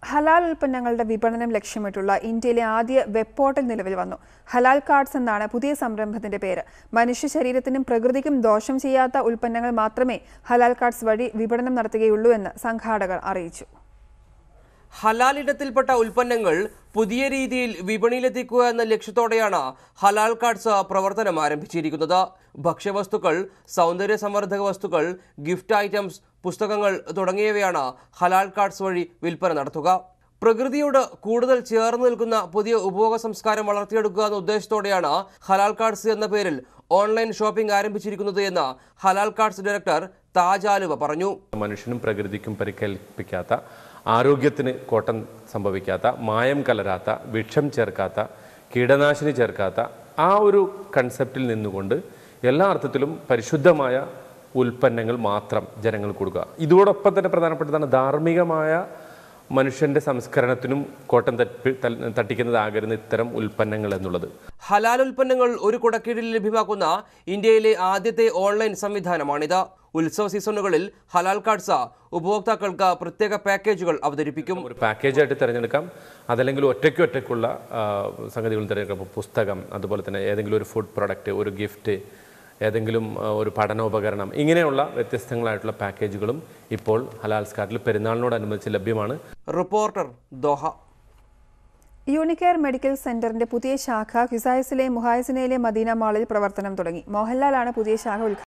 ഹലാൽ ഉൽപ്പന്നങ്ങളുടെ വിപണനം ലക്ഷ്യമിട്ടുള്ള ഇന്ത്യയിലെ ആദ്യ വെബ് പോർട്ടൽ നിലവിൽ വന്നു ഹലാൽ കാർഡ്സ് എന്നാണ് പുതിയ സംരംഭത്തിന്റെ പേര് മനുഷ്യ ശരീരത്തിനും പ്രകൃതിക്കും ദോഷം ചെയ്യാത്ത ഉൽപ്പന്നങ്ങൾ മാത്രമേ ഹലാൽ കാർഡ്സ് വഴി വിപണനം നടത്തുകയുള്ളൂ എന്ന് സംഘാടകർ അറിയിച്ചു ഹലാൽ ഇനത്തിൽപ്പെട്ട ഉൽപ്പന്നങ്ങൾ പുതിയ രീതിയിൽ വിപണിയിലെത്തിക്കുക എന്ന ലക്ഷ്യത്തോടെയാണ് ഹലാൽ കാർഡ്സ് പ്രവർത്തനം ആരംഭിച്ചിരിക്കുന്നത് ഭക്ഷ്യവസ്തുക്കൾ സൗന്ദര്യ സംവർദ്ധക വസ്തുക്കൾ ഗിഫ്റ്റ് ഐറ്റംസ് പുസ്തകങ്ങൾ തുടങ്ങിയവയാണ് ഹലാൽ കാർഡ്സ് വഴി വിൽപ്പന നടത്തുക പ്രകൃതിയോട് കൂടുതൽ ചേർന്ന് നിൽക്കുന്ന പുതിയ ഉപഭോഗ സംസ്കാരം വളർത്തിയെടുക്കുക എന്ന ഉദ്ദേശത്തോടെയാണ് ഹലാൽ കാർഡ്സ് എന്ന പേരിൽ ഓൺലൈൻ ഷോപ്പിംഗ് ആരംഭിച്ചിരിക്കുന്നത് എന്ന് ഹലാൽ കാർഡ്സ് ഡയറക്ടർ താജ് ആലുവ പറഞ്ഞു മനുഷ്യനും പ്രകൃതിക്കും പരിക്കേൽപ്പിക്കാത്ത ആരോഗ്യത്തിന് കോട്ടം സംഭവിക്കാത്ത മായം കലരാത്ത വിഷം ചേർക്കാത്ത കീടനാശിനി ചേർക്കാത്ത ആ ഒരു കൺസെപ്റ്റിൽ നിന്നുകൊണ്ട് എല്ലാ അർത്ഥത്തിലും പരിശുദ്ധമായ ഉൽപ്പന്നങ്ങൾ മാത്രം ജനങ്ങൾ കൊടുക്കുക ഇതോടൊപ്പം തന്നെ പ്രധാനപ്പെട്ടതാണ് ധാർമ്മികമായ മനുഷ്യന്റെ സംസ്കരണത്തിനും കോട്ടം തട്ടി തൽ- തട്ടിക്കുന്നതാകരുന്ന ഇത്തരം ഉൽപ്പന്നങ്ങൾ എന്നുള്ളത് ഹലാൽ ഉൽപ്പന്നങ്ങൾ ഒരു കുടക്കീഴിൽ ലഭ്യമാക്കുന്ന ഇന്ത്യയിലെ ആദ്യത്തെ ഓൺലൈൻ സംവിധാനമാണിത് ഉത്സവ സീസണുകളിൽ ഹലാൽ കാർഡ്സ് ഉപഭോക്താക്കൾക്ക് പ്രത്യേക പാക്കേജുകൾ അവതരിപ്പിക്കും ഒരു പാക്കേജായിട്ട് തിരഞ്ഞെടുക്കാം അതല്ലെങ്കിൽ ഒറ്റയ്ക്ക് ഒറ്റയ്ക്കുള്ള ആ, സംഗതികൾ തിരഞ്ഞെടുക്കാം ഇപ്പോൾ പുസ്തകം അതുപോലെ തന്നെ ഏതെങ്കിലും ഒരു ഫുഡ് പ്രൊഡക്റ്റ് ഒരു ഗിഫ്റ്റ് ഏതെങ്കിലും ആ, ഒരു പഠനോപകരണം ഇങ്ങനെയുള്ള വ്യത്യസ്തങ്ങളായിട്ടുള്ള പാക്കേജുകളും ഇപ്പോൾ ഹലാൽസ് കാർഡിൽ പെരുന്നാളിനോടനുബന്ധിച്ച് ലഭ്യമാണ് റിപ്പോർട്ടർ ദോഹ യൂണിക്കെയർ മെഡിക്കൽ സെന്ററിന്റെ പുതിയ ശാഖ ഖിസായസിലെ മുഹായസിനയിലെ മദീന മാളിൽ പ്രവർത്തനം തുടങ്ങി മോഹൻലാലാണ് പുതിയ ശാഖ ഉദ്ഘാടനം